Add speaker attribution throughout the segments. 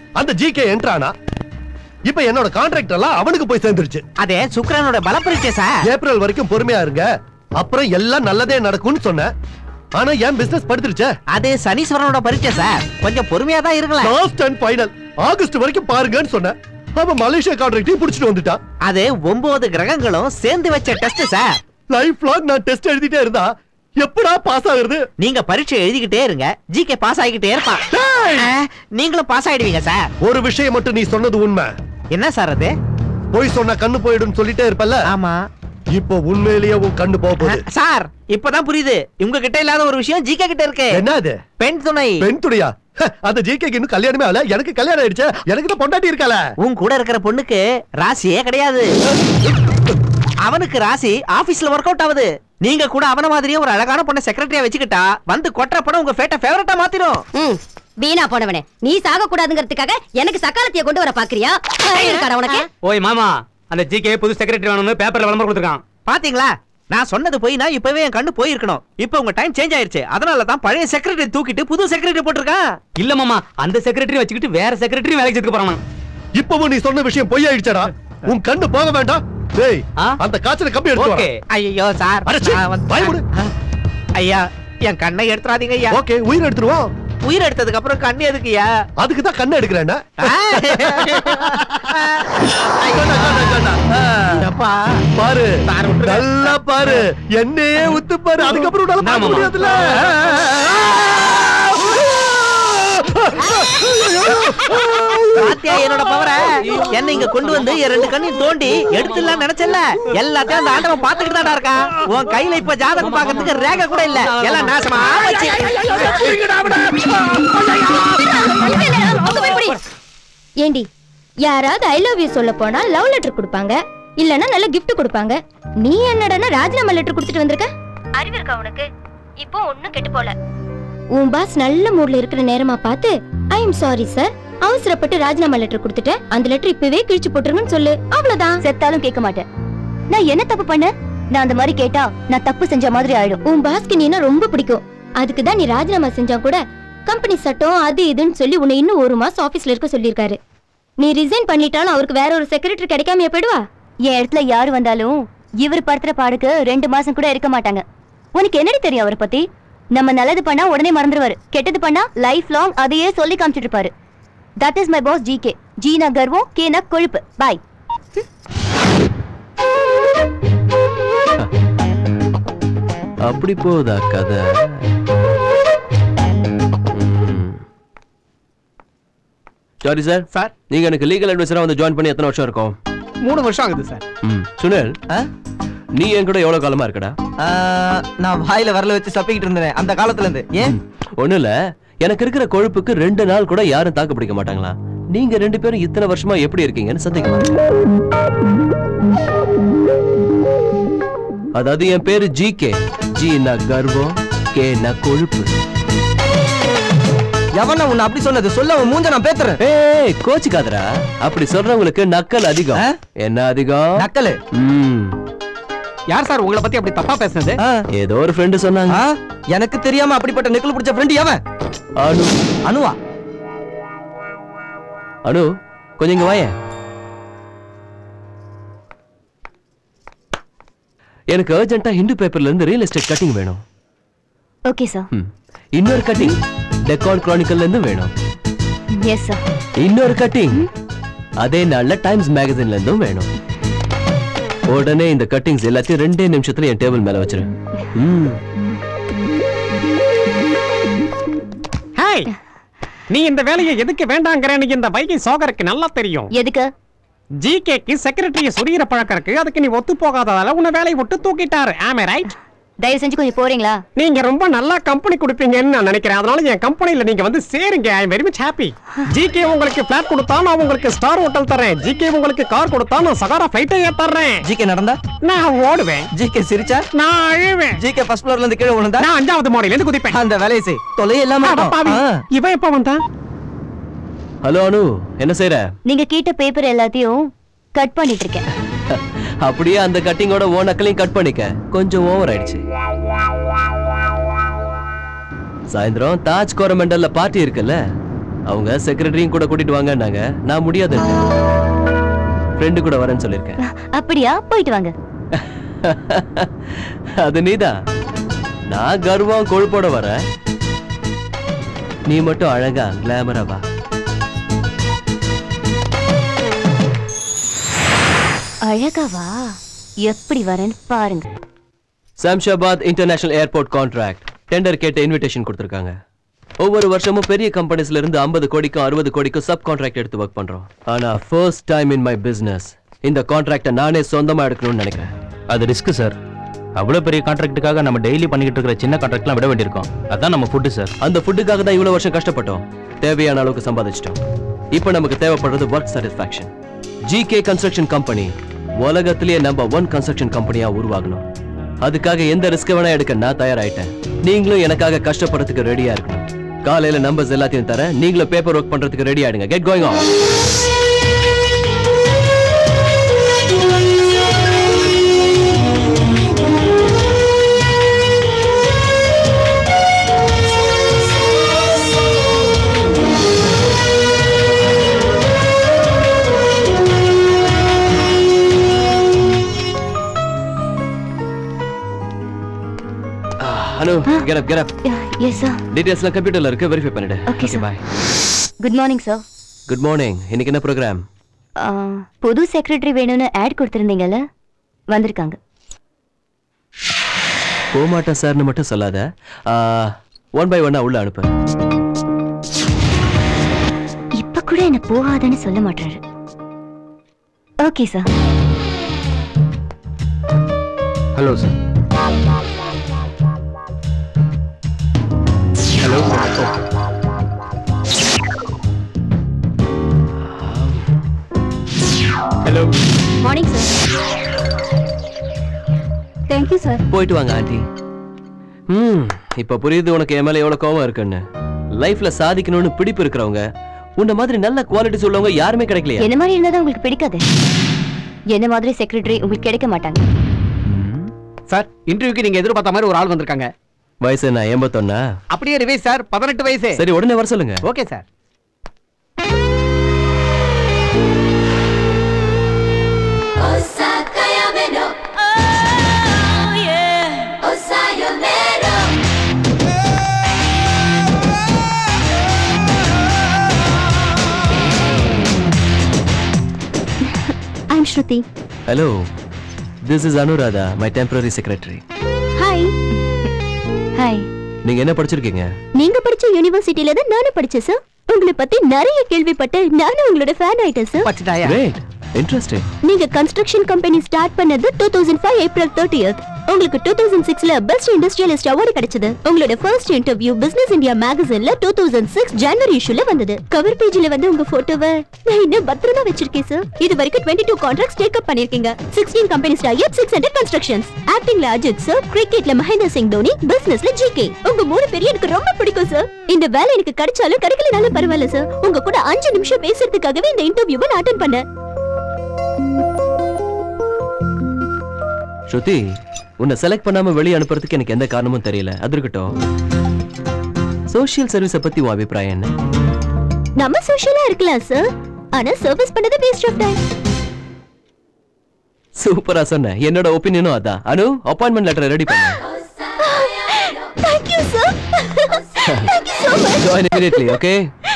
Speaker 1: அந்த ஜிகே என்ட்ரானா இப்ப என்னோட கான்ட்ராக்ட் எல்லாம் அவனுக்கு போய் சேர்ந்துருச்சு
Speaker 2: அதே சுக்கிரனோட பல பரீட்சை சார்
Speaker 1: ஏப்ரல் வரைக்கும் பொறுமையா இருங்க அப்புறம் எல்லாம் நல்லதே நடக்கும்னு சொன்னேன் ஆனா என் பிசினஸ் படுத்துருச்சே
Speaker 2: அது சனீஸ்வரனோட பரீட்சை சார் கொஞ்சம் பொறுமையா தான் இருக்கலாம்
Speaker 1: லாஸ்ட் அண்ட் ஃபைனல் ஆகஸ்ட் வரைக்கும் பாருங்கன்னு சொன்னேன் அவன் மலேசியா கான்ட்ராக்டையும் புடிச்சிட்டு வந்துட்டான்
Speaker 2: அது ஒன்பது கிரகங்களும் சேர்ந்து வச்ச டெஸ்ட் சார்
Speaker 1: லைஃப் லாங் நான் டெஸ்ட் எழுதிட்டே இருந்தா எப்படா பாஸ் ஆகுறது
Speaker 2: நீங்க பரீட்சை எழுதிக்கிட்டே இருங்க ஜிகே பாஸ் ஆகிக்கிட்டே இருப்பான்
Speaker 1: டேய்!
Speaker 2: ஆ, நீங்களும் பாஸ் ஆயிடுவீங்க சார்
Speaker 1: ஒரு விஷயம் மட்டும் நீ சொன்னது உண்மை
Speaker 2: என்ன சார் அது
Speaker 1: போய் சொன்னா கண்ணு போயிடும் சொல்லிட்டே இருப்பல்ல
Speaker 2: ஆமா
Speaker 1: இப்போ உண்மையிலேயே உன் கண்ணு போக போகுது
Speaker 2: சார் இப்பதான் புரியுது உங்க கிட்ட இல்லாத ஒரு விஷயம் ஜிகே கிட்ட இருக்கு
Speaker 1: என்ன அது
Speaker 2: பெண் துணை
Speaker 1: பெண் துடியா ஹ, அந்த ஜிகேக்கு இன்னும் கல்யாணமே ஆகல எனக்கு கல்யாணம் ஆயிடுச்சு எனக்கு தான் பொண்டாட்டி இருக்கால
Speaker 2: உன் கூட இருக்கிற பொண்ணுக்கு ராசியே கிடையாது அவனுக்கு ராசி ஆபீஸ்ல ஒர்க் அவுட் ஆகுது நீங்க கூட அவன மாதிரியே ஒரு அழகான பொண்ணை செக்ரட்டரியா வச்சுக்கிட்டா வந்து கொட்டுற படம் உங்க ஃபேட்ட ஃபேவரட்டா மாத்திரும்
Speaker 3: ம் வீணா போனவனே நீ சாக கூடாதுங்கிறதுக்காக எனக்கு சக்காலத்தைய கொண்டு வர பாக்குறியா அறிவு இருக்காடா உனக்கு
Speaker 4: ஓய் மாமா அந்த ஜிகே புது செக்ரட்டரி வேணும்னு பேப்பர்ல விளம்பரம் கொடுத்துருக்கான்
Speaker 2: பாத்தீங்களா நான் சொன்னது போய் நான் இப்பவே என் கண்ணு போயிருக்கணும் இப்போ உங்க டைம் சேஞ்ச் ஆயிருச்சு அதனால தான் பழைய செக்ரட்டரி தூக்கிட்டு புது செக்ரட்டரி போட்டிருக்கான்
Speaker 4: இல்ல மாமா அந்த செக்ரட்டரி வச்சுக்கிட்டு வேற செக்ரட்டரி வேலைக்கு சேர்த்துக்க போறான்
Speaker 1: இப்பவும் நீ சொன்ன விஷயம் பொய் ஆயிடுச்சடா உன் கண்ணு போக வேண்டாம் டேய்
Speaker 4: ஆ?
Speaker 1: அந்த காய்ச்சல கம்பி எடுத்து
Speaker 4: ஓகே
Speaker 1: வா
Speaker 2: ஐயோ சார்
Speaker 1: அட சீ,
Speaker 2: நான் வந்து-
Speaker 1: வாய் மூடு.
Speaker 2: ஐயா என் கண்ணை எடுத்துறாதீங்க ஐயா
Speaker 1: ஓகே உயிர் எடுத்துருவோம்
Speaker 2: உயிர் எடுத்ததுக்கு அப்புறம் கண்ணு எதுக்குயா
Speaker 1: அதுக்கு தான் கண்ணை எடுக்கிறேன்
Speaker 2: அப்பா
Speaker 1: பாரு
Speaker 2: சார் விட்டுருங்க.
Speaker 1: நல்லா பாரு என்னையே உத்து பாரு அதுக்கப்புறம் உன்னால பார்க்க
Speaker 4: ஆமாமா.
Speaker 1: முடியாதுல்ல
Speaker 2: பாத்தியா என்னோட பவர என்ன இங்க கொண்டு வந்து என் ரெண்டு கண்ணையும் தோண்டி எடுத்துலாம் நினைச்சல எல்லாத்தையும் அந்த ஆண்டவன் பாத்துக்கிட்டு தான்டா இருக்கான் உன் கையில இப்ப ஜாதகம் பாக்கிறதுக்கு ரேகை கூட இல்ல எல்லாம் நாசமா ஆச்சு.
Speaker 5: ஏண்டி யாராவது ஐ லவ் யூ சொல்ல போனா லவ் லெட்டர் கொடுப்பாங்க இல்லனா நல்ல gift கொடுப்பாங்க நீ என்னடனா ராஜினாமா லெட்டர் கொடுத்துட்டு வந்திருக்க அறிவு இருக்கா உனக்கு இப்போ ஒண்ணும் கெட்டு போல உன் பாஸ் நல்ல மூட்ல இருக்கிற நேரமா பார்த்து ஐ எம் சாரி சார் அவசரப்பட்டு ராஜினாமா லெட்டர் கொடுத்துட்டேன் அந்த லெட்டர் இப்பவே கிழிச்சு போட்டுருங்கன்னு சொல்லு அவ்வளவுதான் செத்தாலும் கேட்க மாட்டேன் நான் என்ன தப்பு பண்ண நான் அந்த மாதிரி கேட்டா நான் தப்பு செஞ்ச மாதிரி ஆயிடும் உன் பாஸ்க்கு நீனா ரொம்ப பிடிக்கும் அதுக்கு தான் நீ ராஜினாமா செஞ்சா கூட கம்பெனி சட்டம் அது இதுன்னு சொல்லி உன்னை இன்னும் ஒரு மாசம் ஆபீஸ்ல இருக்க சொல்லியிருக்காரு நீ ரிசைன் பண்ணிட்டாலும் அவருக்கு வேற ஒரு செக்ரட்டரி கிடைக்காம போயிடுவா என் இடத்துல யாரு வந்தாலும் இவர் படுத்துற பாடுக்கு ரெண்டு மாசம் கூட இருக்க மாட்டாங்க உனக்கு என்னடி தெரியும் அவரை பத்தி நம்ம நல்லது பண்ணா உடனே மறந்துடுவாரு கெட்டது பண்ணா லைஃப் லாங் அதையே சொல்லி காமிச்சிட்டு இருப்பாரு that is my boss G K ஜீனா கர்வம் கேனா கொழுப்பு பாய்
Speaker 6: அப்படி போகுதா கதை சாரி சார்
Speaker 2: சார்
Speaker 6: நீங்க எனக்கு லீகல் அட்வைசரா வந்து ஜாயின் பண்ணி எத்தனை வருஷம் இருக்கும்
Speaker 2: மூணு வருஷம் ஆகுது சார்
Speaker 6: ம் சுனில் நீ என் கூட எவ்வளவு காலமா இருக்கடா
Speaker 7: நான் வாயில வரல வச்சு சப்பிக்கிட்டு இருந்தேன் அந்த காலத்துல இருந்து ஏன்
Speaker 6: ஒண்ணு இல்ல எனக்கு இருக்கிற கொழுப்புக்கு ரெண்டு நாள் கூட யாரும் தாக்கு பிடிக்க மாட்டாங்களா நீங்க ரெண்டு பேரும் இத்தனை வருஷமா எப்படி இருக்கீங்கன்னு சந்தேகமா இருக்கு. அதாவது என் பேரு ஜி கே ஜி நா கர்வம் கே நா கொழுப்பு
Speaker 7: எவன உன்னை அப்படி சொன்னது சொல்ல உன் மூஞ்ச நான் பேத்துறேன்
Speaker 6: ஏய் கோச்சுக்காதடா அப்படி சொல்றவங்களுக்கு நக்கல் அதிகம்
Speaker 7: ஆ?
Speaker 6: என்ன அதிகம்
Speaker 7: நக்கலு
Speaker 6: ம்,
Speaker 4: யார் சார் உங்களை பத்தி அப்படி தப்பா பேசுனது
Speaker 7: ஆ,
Speaker 6: ஏதோ ஒரு ஃப்ரெண்டு சொன்னாங்க
Speaker 7: ஆ, எனக்கு தெரியாம அப்படிப்பட்ட நெக்கல் பிடிச்ச ஃப்ரெண்ட் எவன்
Speaker 6: அனு
Speaker 7: அனுவா
Speaker 6: அனு கொஞ்சம் இங்க வாயேன் எனக்கு அர்ஜென்ட்டா ஹிந்து பேப்பர்ல இருந்து ரியல் எஸ்டேட் கட்டிங் வேணும்
Speaker 5: ஓகே சார்
Speaker 6: ம். இன்னொரு கட்டிங் டெக்கான் கிரானிக்கல்ல இருந்து வேணும்
Speaker 5: எஸ் சார்
Speaker 6: இன்னொரு கட்டிங் அதே நாள்ல டைம்ஸ் மேகசின்ல இருந்தும் வேணும் உடனே இந்த கட்டிங்ஸ் எல்லாத்தையும் ரெண்டே நிமிஷத்துல என் டேபிள் மேல வச்சிரு ம்.
Speaker 4: ஹாய் நீ இந்த வேலையை எதுக்கு வேண்டாங்கிறேன்னு இந்த வைகை சோகருக்கு நல்லா தெரியும்
Speaker 5: எதுக்கு
Speaker 4: ஜிகேக்கு செக்ரட்டரிய சுரீர பழக்கம் இருக்கு அதுக்கு நீ ஒத்து போகாததால உன்னை வேலையை விட்டு தூக்கிட்டாரு ஆமே ரைட்
Speaker 5: தயவு செஞ்சு கொஞ்சம் போறீங்களா
Speaker 4: நீங்க ரொம்ப நல்லா கம்பெனி கொடுப்பீங்கன்னு நான் நினைக்கிறேன் அதனால என் கம்பெனில நீங்க வந்து சேருங்க I very much happy GK உங்களுக்கு பிளாட் கொடுத்தா நான் உங்களுக்கு ஸ்டார் ஹோட்டல் தரேன் ஜிகே உங்களுக்கு கார் கொடுத்தா நான் சகாரா ஃபிளைட்டே தர்றேன்
Speaker 7: ஜிகே நடந்தா
Speaker 4: நான் ஓடுவேன்
Speaker 7: ஜிகே சிரிச்சா
Speaker 4: நான் அழுவேன்
Speaker 7: ஜிகே ஃபர்ஸ்ட் ஃப்ளோர்ல இருந்து கீழே விழுந்தா
Speaker 4: நான் அஞ்சாவது மாடியில இருந்து குதிப்பேன்
Speaker 7: அந்த வேலையை செய் தொலை இல்லாம
Speaker 4: அட பாவி,
Speaker 7: இருக்கும். ஆ.
Speaker 4: இவன் எப்ப வந்தான்
Speaker 6: ஹலோ அனு என்ன செய்யற
Speaker 5: நீங்க கேட்ட பேப்பர் எல்லாத்தையும் கட் பண்ணிட்டு இருக்கேன்
Speaker 6: அப்படியே அந்த கட்டிங்கோட ஓ நக்கலையும் கட் பண்ணிக்க கொஞ்சம் ஓவர் ஆயிடுச்சு சாயந்தரம் தாஜ் கோரமண்டல்ல பார்ட்டி இருக்குல்ல அவங்க செக்ரட்டரியும் கூட கூட்டிட்டு வாங்கன்னாங்க நான் முடியாது ஃப்ரெண்டு கூட வரேன்னு சொல்லியிருக்கேன்
Speaker 5: அப்படியா போயிட்டு வாங்க
Speaker 6: அது நீதான் நான் கர்வம் கொழுப்போட வரேன் நீ மட்டும் அழகா கிளாமரா வா
Speaker 5: அழகாவா எப்படி வரேன்னு பாருங்க
Speaker 6: Shamshabad international airport contract tender கேட்டு இன்விடேஷன் கொடுத்துருக்காங்க ஒவ்வொரு வருஷமும் பெரிய கம்பெனிஸ்ல இருந்து 50 கோடிக்கும் அறுபது கோடிக்கும் சப் கான்ட்ராக்ட் எடுத்து ஒர்க் பண்றோம் ஆனா first time in my business இந்த கான்ட்ராக்டை நானே சொந்தமா எடுக்கணும்னு நினைக்கிறேன்
Speaker 8: அது ரிஸ்க் சார் அவ்வளோ பெரிய கான்ட்ராக்ட்டுக்காக நம்ம டெய்லி பண்ணிக்கிட்டு இருக்கிற சின்ன கான்ட்ராக்ட்லாம் விட வேண்டியிருக்கோம் அதான் நம்ம ஃபுட்டு சார்
Speaker 6: அந்த ஃபுட்டுக்காக தான் இவ்வளவு வருஷம் கஷ்டப்பட்டோம் தேவையான அளவுக்கு சம்பாதிச்சிட்டோம் இப்போ நமக்கு தேவைப்படுறது work satisfaction GK construction company உலகத்திலேயே நம்பர் ஒன் கன்ஸ்ட்ரக்ஷன் கம்பெனியா உருவாகணும் அதுக்காக எந்த ரிஸ்க் வேணா எடுக்க நான் தயாராயிட்டேன் நீங்களும் எனக்காக கஷ்டப்படுறதுக்கு ரெடியா இருக்கணும் காலையில நம்பர்ஸ் எல்லாத்தையும் தரேன் நீங்களும் பேப்பர் ஒர்க் பண்றதுக்கு ரெடி ஆயிடுங்க get going on hello get up get up
Speaker 5: yes sir
Speaker 6: டீடைல்ஸ்லாம் கம்ப்யூட்டர்ல இருக்கு வெரிஃபை பண்ணிடு
Speaker 5: Okay, sir.
Speaker 6: Bye
Speaker 5: good morning sir
Speaker 6: good morning இன்னைக்கு என்ன ப்ரோக்ராம்
Speaker 5: புது செக்ரட்டரி வேணும்னு ஆட் கொடுத்துருந்தீங்கல்ல வந்திருக்காங்க
Speaker 6: போமாட்டேன் சார்னு மட்டும் சொல்லாத ஒன் பை ஒன்னா உள்ள அனுப்பு
Speaker 5: இப்ப கூட என்ன போகாதன்னு சொல்ல மாட்டாரு okay sir
Speaker 8: hello sir hello hello
Speaker 5: morning sir thank you sir
Speaker 6: போயிட்டு வாங்க ஆண்டி ம் இப்ப புரியுது உனக்கு என் மேல எவ்வளவு கோவம் இருக்குன்னு லைஃப்ல சாதிக்கணும்னு பிடிப்பு இருக்கிறவங்க உன்ன மாதிரி நல்ல குவாலிட்டிஸ் உள்ளவங்க யாருமே கிடைக்கலையா
Speaker 5: என்ன மாதிரி இருந்தா உங்களுக்கு பிடிக்காது என்ன மாதிரி செக்ரட்டரி உங்களுக்கு கிடைக்க மாட்டாங்க
Speaker 4: சார் இன்டர்வியூக்கு நீங்க எதிர்பார்த்த மாதிரி ஒரு ஆள் வந்திருக்காங்க
Speaker 6: வயசு என்ன எண்பத்தொன்னா
Speaker 4: அப்படியே ரிவைஸ் சார் பதினெட்டு வயசு
Speaker 6: சரி உடனே வர சொல்லுங்க
Speaker 4: okay sir
Speaker 5: I'm Shruti
Speaker 6: hello this is Anuradha my temporary secretary
Speaker 5: hi hi
Speaker 6: நீங்க என்ன படிச்சிருக்கீங்க
Speaker 5: நீங்க படிச்ச யூனிவர்சிட்டில தான் நானும் படிச்சேன் சார் உங்களை பத்தி நிறைய கேள்விப்பட்டு நானும் உங்களோட ஃபேன் ஆயிட்டேன் சார்
Speaker 4: பச்சிட்டாயா
Speaker 6: கிரேட் இன்ட்ரெஸ்டிங்
Speaker 5: நீங்க கன்ஸ்ட்ரக்ஷன் கம்பெனி ஸ்டார்ட் பண்ணது two thousand five April thirtieth உங்களுக்கு டூ தௌசண்ட் சிக்ஸ்ல பெஸ்ட் இண்டஸ்ட்ரியலிஸ்ட் அவார்டு கிடைச்சது உங்களோட ஃபர்ஸ்ட் இன்டர்வியூ பிசினஸ் இந்தியா மேகசின்ல டூ தௌசண்ட் சிக்ஸ் ஜனவரி இஷ்யூல வந்தது கவர் பேஜ்ல வந்து உங்க போட்டோவை நான் இன்னும் பத்திரமா வச்சிருக்கேன் சார் இது வரைக்கும் twenty two contract take up பண்ணிருக்கீங்க sixteen companies type six hundred constructions ஆக்டிங்ல அஜித் சார் கிரிக்கெட்ல மகேந்திர சிங் தோனி பிசினஸ்ல ஜிகே உங்க மூணு பேரும் எனக்கு ரொம்ப பிடிக்கும் சார் இந்த வேலை எனக்கு கிடைச்சாலும் கிடைக்கலனாலும் பரவாயில்ல சார் உங்க கூட அஞ்சு நிமிஷம் பேசுறதுக்காகவே இந்த இன்டர்வியூவை நான் அட்டன் பண்ணேன்
Speaker 6: ஸ்ருதி உன்னை செலக்ட் பண்ணாம வெளியே அனுப்புறதுக்கு எனக்கு எந்த காரணமும் தெரியல அது இருக்கட்டும் சோஷியல் சர்வீஸை பத்தி உன் அபிப்பிராயம் என்ன
Speaker 5: நம்ம சோஷியலா இருக்கலாம் சார் ஆனா சர்வீஸ் பண்ணது வேஸ்ட் ஆஃப் டைம்
Speaker 6: சூப்பரா சொன்ன என்னோட ஒப்பீனியனும் அதான் அனு அப்பாயின்மெண்ட் லெட்டர் ரெடி பண்ணு
Speaker 5: thank you sir thank you so much
Speaker 6: join immediately okay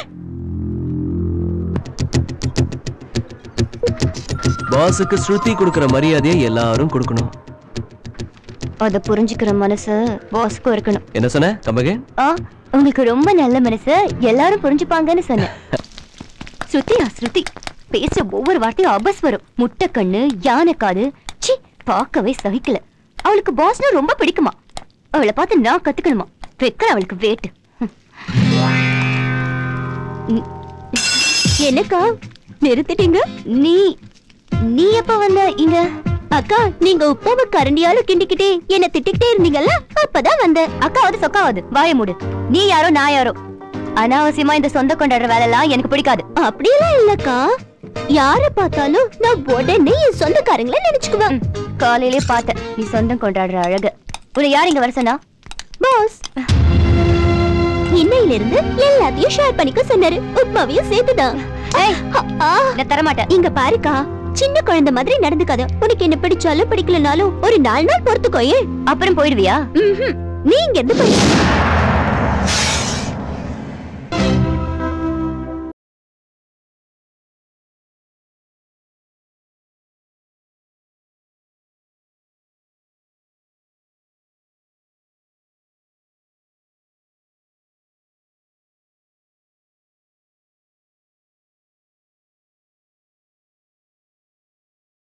Speaker 6: பாஸுக்கு ஸ்ருதி கொடுக்கிற மரியாதையை எல்லாரும் கொடுக்கணும்
Speaker 5: அத புரிஞ்சுக்கிற மனசு பாஸ்க்கும் இருக்கணும்
Speaker 6: என்ன சொன்ன கம்பகே
Speaker 5: ஆ உங்களுக்கு ரொம்ப நல்ல மனசு எல்லாரும் புரிஞ்சுப்பாங்கன்னு சொன்னேன் ஸ்ருதியா ஸ்ருதி பேசுற ஒவ்வொரு வார்த்தையும் அபஸ் வரும் முட்டை கண்ணு யானை காது சி பார்க்கவே சகிக்கல அவளுக்கு பாஸ்னா ரொம்ப பிடிக்குமா அவளை பார்த்து நான் கத்துக்கணுமா வைக்கிற அவளுக்கு வேட்டு ம். என்னக்கா நிறுத்திட்டீங்க நீ நீ எப்ப வந்த இங்க அக்கா நீங்க உப்பாவை கரண்டியால கிண்டிக்கிட்டே என்ன திட்டிக்கிட்டே இருந்தீங்கல்ல அப்பதான் வந்தேன் அக்காவது சொக்காவது வாய மூடு நீ யாரோ நான் யாரோ அனாவசியமா இந்த சொந்த கொண்டாடுற வேலைலாம் எனக்கு பிடிக்காது அப்படியெல்லாம் இல்லக்கா யார பார்த்தாலும் நான் உடனே என் சொந்தக்காரங்கள நினைச்சுக்குவேன் காலையிலே பார்த்தேன் நீ சொந்தம் கொண்டாடுற அழகு உன்னை யார் இங்க வர சொன்னா பாஸ் இன்னையில இருந்து எல்லாத்தையும் ஷேர் பண்ணிக்க சொன்னாரு உப்மாவையும் சேர்த்துதான்
Speaker 3: ஏய்,
Speaker 5: ஆ,
Speaker 3: நான் தரமாட்டேன்
Speaker 5: இங்க பாருக்கா சின்ன குழந்தை மாதிரி நடந்துக்காத உனக்கு என்ன பிடிச்சாலும் பிடிக்கலனாலும் ஒரு நாலு நாள் பொறுத்துக்கோயே
Speaker 3: அப்புறம் போயிடுவியா
Speaker 5: ம்ஹும். நீ இங்க இருந்து போய்